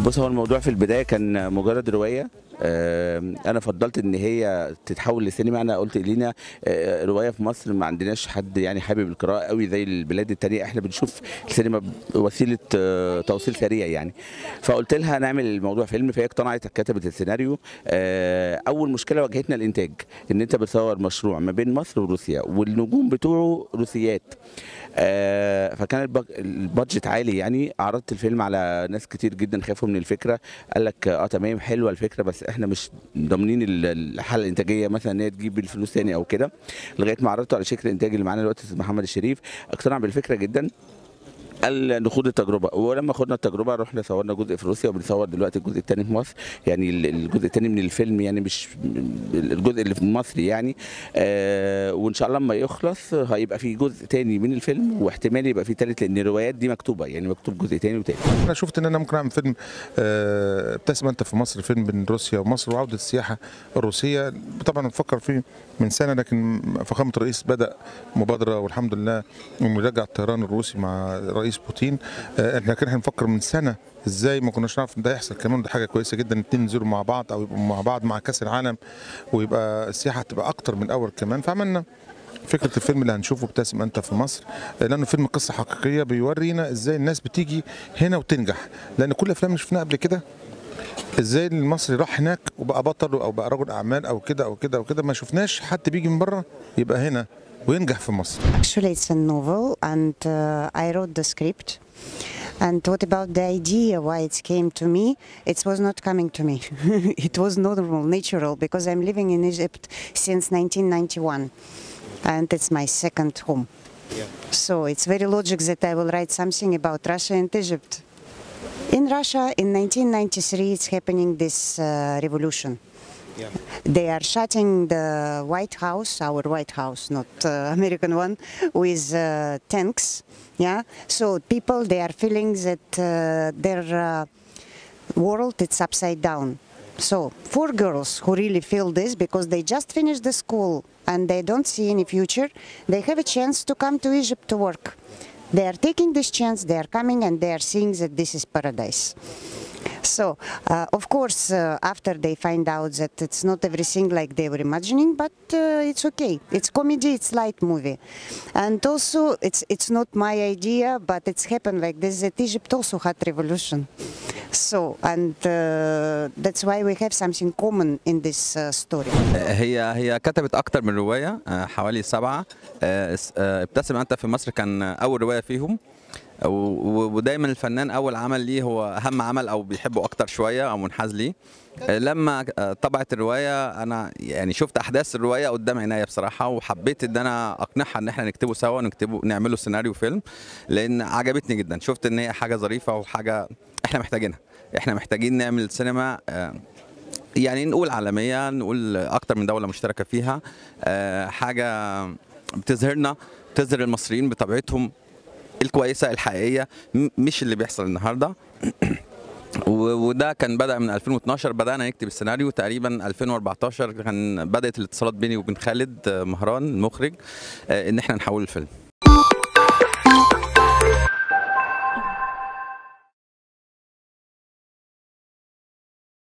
بص هو الموضوع في البدايه كان مجرد روايه آم، انا فضلت ان هي تتحول لسينما انا قلت لينا آه، روايه في مصر ما عندناش حد يعني حابب القراءه قوي زي البلاد التانية احنا بنشوف السينما وسيله آه، توصيل سريع يعني فقلت لها نعمل الموضوع فيلم فهي اقتنعت كتبت السيناريو آه، اول مشكله واجهتنا الانتاج ان انت بتصور مشروع ما بين مصر وروسيا والنجوم بتوعه روسيات آه، فكان البج- البادجت عالي يعني عرضت الفيلم على ناس كتير جدا خافوا من الفكره قال لك اه تمام حلوه الفكره بس احنا مش ضامنين ال- الحاله الانتاجيه مثلا ان هي تجيب الفلوس تاني او كده لغايه ما عرضته على شركه الانتاج اللي معانا دلوقتي اسمه محمد الشريف اقتنع بالفكره جدا قال نخوض التجربه ولما خدنا التجربه رحنا صورنا جزء في روسيا وبنصور دلوقتي الجزء الثاني في مصر يعني ال- الجزء الثاني من الفيلم يعني مش الجزء اللي في مصر يعني آه وان شاء الله لما يخلص هيبقى في جزء ثاني من الفيلم واحتمال يبقى في ثالث لان الروايات دي مكتوبه يعني مكتوب جزء ثاني وثالث انا شفت ان انا ممكن اعمل فيلم آه، ابتسم انت في مصر فيلم بين روسيا ومصر وعوده السياحه الروسيه طبعا بفكر فيه من سنه لكن فخامه الرئيس بدا مبادره والحمد لله انه يرجع الطيران الروسي مع رئيس بوتين آه، احنا كنا هنفكر من سنه ازاي ما كناش نعرف ان ده يحصل كمان ده حاجه كويسه جدا الاثنين ينزلوا مع بعض او يبقوا مع بعض مع كاس العالم ويبقى السياحه تبقى اكتر من الاول كمان فعملنا فكره الفيلم اللي هنشوفه ابتسم انت في مصر لانه فيلم قصه حقيقيه بيورينا ازاي الناس بتيجي هنا وتنجح لان كل الافلام اللي شفناها قبل كده ازاي المصري راح هناك وبقى بطل او بقى رجل اعمال او كده او كده او كده ما شفناش حد بيجي من بره يبقى هنا وينجح في مصر Actually, it's a novel, and uh, I wrote the script. And what about the idea why it came to me? It was not coming to me. it was normal, natural, because I'm living in Egypt since 1991, and it's my second home. So it's very logic that I will write something about Russia and Egypt. In Russia, in 1993, it's happening this uh, revolution. They are shutting the White House, our White House, not uh, American one, with uh, tanks. Yeah, so people they are feeling that uh, their uh, world it's upside down. So for girls who really feel this because they just finished the school and they don't see any future, they have a chance to come to Egypt to work. They are taking this chance. They are coming and they are seeing that this is paradise. So, uh, of course, uh, after they find out that it's not everything like they were imagining, but uh, it's okay. It's comedy, it's light movie, and also it's it's not my idea, but it's happened like this. That Egypt also had revolution, so and uh, that's why we have something common in this uh, story. هي هي كتبت اكتر من روايه آه، حوالي سبعه آه، اس- آه، ابتسم انت في مصر كان اول روايه فيهم و- و- ودايما الفنان اول عمل ليه هو اهم عمل او بيحبه اكتر شويه او منحاز ليه آه، لما آه، طبعت الروايه انا يعني شفت احداث الروايه قدام عينيا بصراحه وحبيت ان انا اقنعها ان احنا نكتبه سوا نكتبه نعمله سيناريو فيلم لان عجبتني جدا شفت ان هي حاجه ظريفه وحاجه احنا محتاجينها احنا محتاجين نعمل سينما آه، يعني نقول عالمية نقول أكتر من دولة مشتركة فيها آه، حاجة بتظهرنا تظهر المصريين بطبيعتهم الكويسة الحقيقية م- مش اللي بيحصل النهاردة و- وده كان بدأ من 2012 بدأنا نكتب السيناريو تقريبا 2014 كان بدأت الاتصالات بيني وبين خالد آه، مهران المخرج آه، إن احنا نحول الفيلم